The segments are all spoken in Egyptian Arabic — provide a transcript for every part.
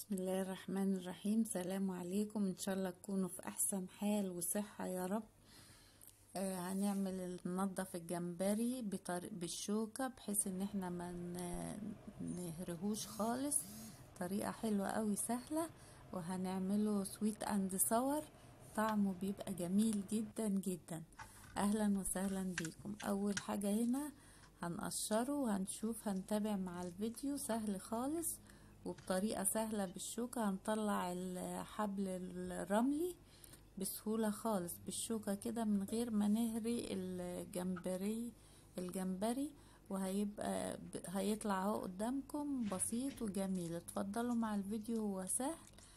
بسم الله الرحمن الرحيم سلام عليكم ان شاء الله تكونوا في احسن حال وصحة يا رب آه هنعمل ننضف الجمبري بطريق بالشوكة بحيث ان احنا ما نهرهوش خالص طريقة حلوة قوي سهلة وهنعمله سويت اند صور طعمه بيبقى جميل جدا جدا اهلا وسهلا بيكم اول حاجة هنا هنقشره وهنشوف هنتابع مع الفيديو سهل خالص وبطريقة سهلة بالشوكة هنطلع الحبل الرملي بسهولة خالص بالشوكة كده من غير ما نهري الجمبري الجمبري وهيبقى هيطلع اهو قدامكم بسيط وجميل اتفضلوا مع الفيديو هو سهل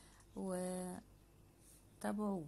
وتابعوه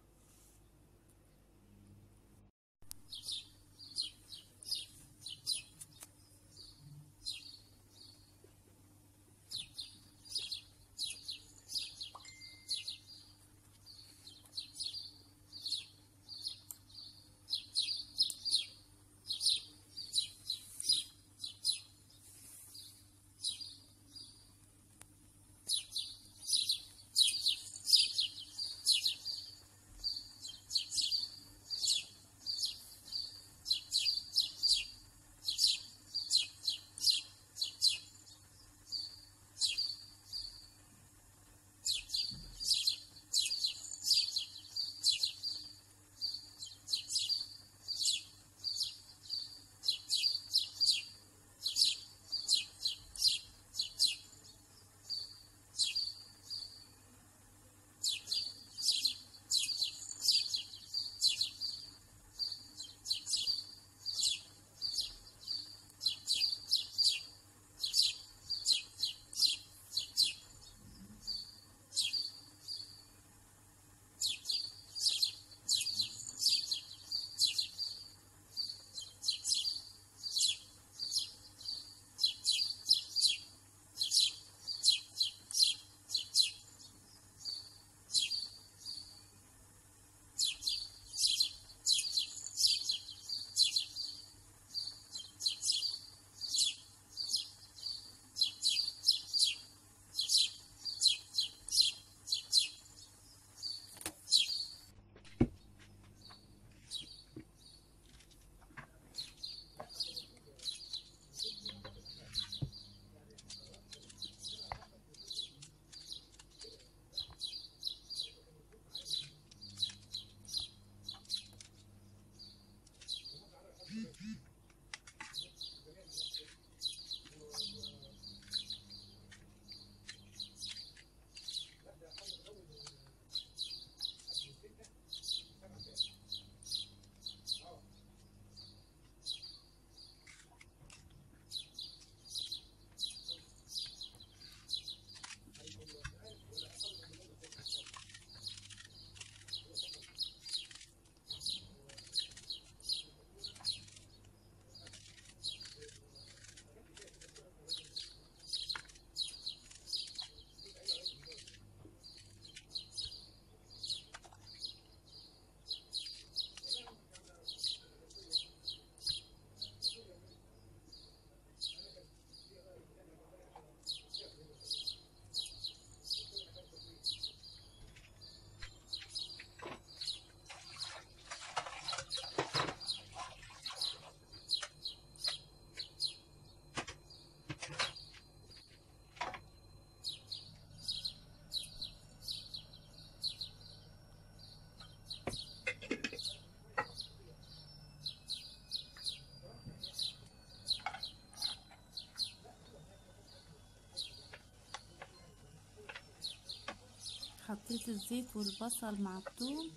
حطيت الزيت والبصل مع الثوم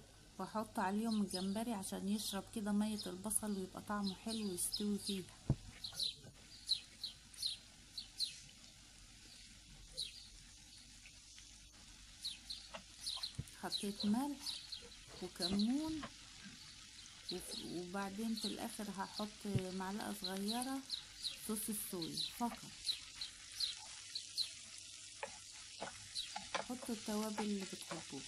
واحط عليهم الجمبري عشان يشرب كده مية البصل ويبقى طعمه حلو ويستوي فيه حطيت ملح وكمون وبعدين في الاخر هحط معلقة صغيرة صوص الصويا فقط حطوا التوابل اللي بتحبوها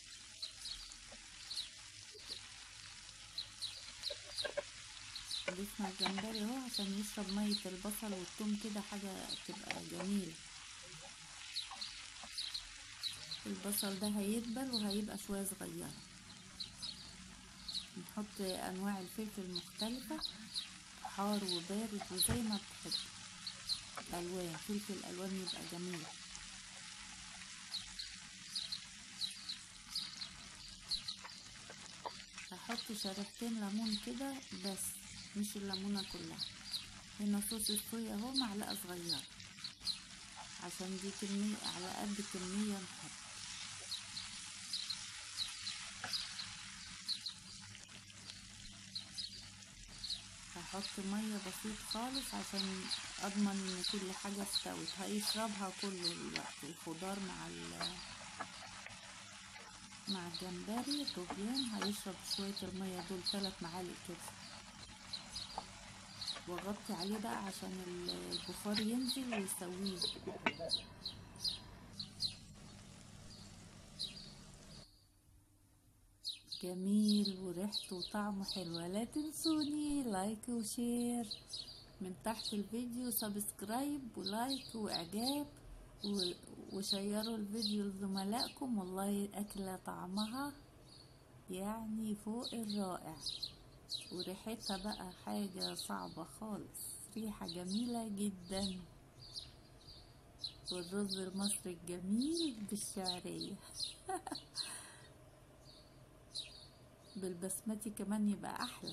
ضفت شرحنا الجمبري اهو عشان يشرب مية البصل والثوم كده حاجة تبقى جميلة البصل ده هيدبل وهيبقى شوية صغيرة نحط انواع الفلفل مختلفة حار وبارد وزي ما بتحب الوان فلفل الوان يبقى جميل هحط شريحتين ليمون كده بس مش الليمونة كلها هنا صوص الصويا اهو معلقة صغيرة عشان دي كمية على قد كمية نحط هحط مية بسيط خالص عشان اضمن ان كل حاجة استوت هيشربها كل الوقت الخضار مع ال مع الجمبري طوبيان هيشرب شوية المية دول ثلاث معالق كده واغطي عليه بقى عشان البخار ينزل ويسويه جميل وريحته وطعمه حلوة لا تنسوني لايك وشير من تحت الفيديو سبسكرايب ولايك واعجاب و- وشيروا الفيديو لزملائكم والله أكلة طعمها يعني فوق الرائع وريحتها بقى حاجة صعبة خالص ريحة جميلة جدا والرز المصري الجميل بالشعرية بالبسمتي كمان يبقى أحلى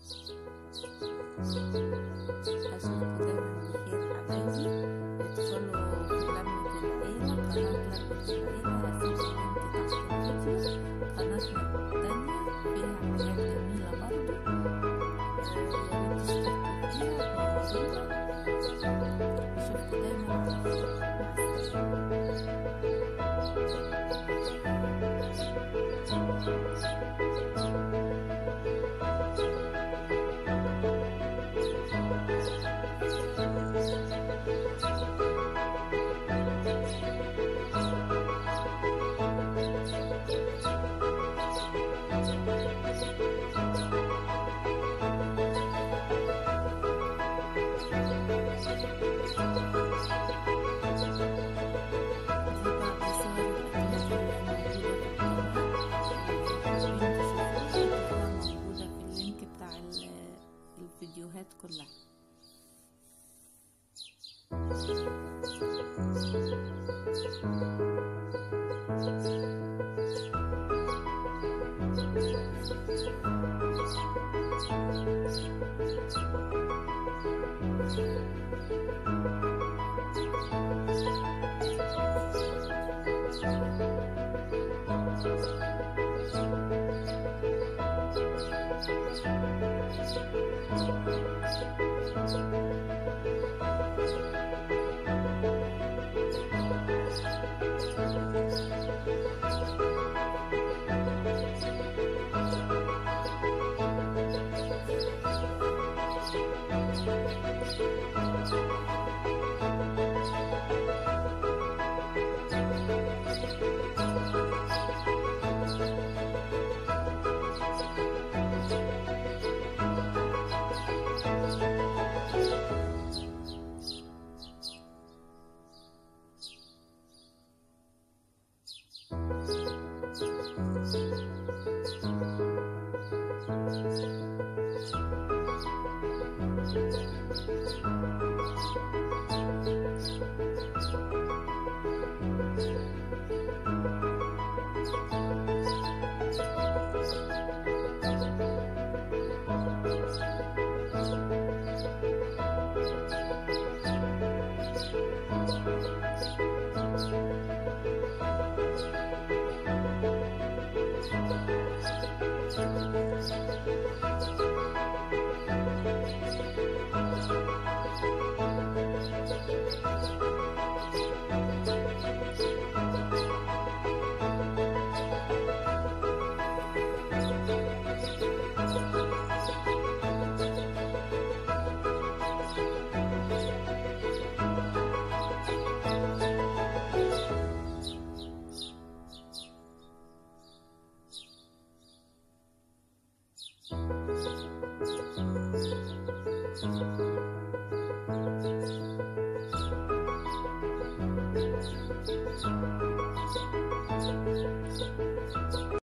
أشوفكم دايما بخير حبايبي ادخلوا في لمة العيلة قناة لمة العيلة هسيب اللينك تحت الفيديو قناتنا التانية فيها حاجات جميلة برضو يا ريت تشتركوا فيها وتنورونا أشوفكم دايما على خير مع السلامة دي بعض صور الأكلات اللي موجودة في القناة حابين تشوفوها هتلاقوها موجودة في اللينك بتاع ال- الفيديوهات كلها مصر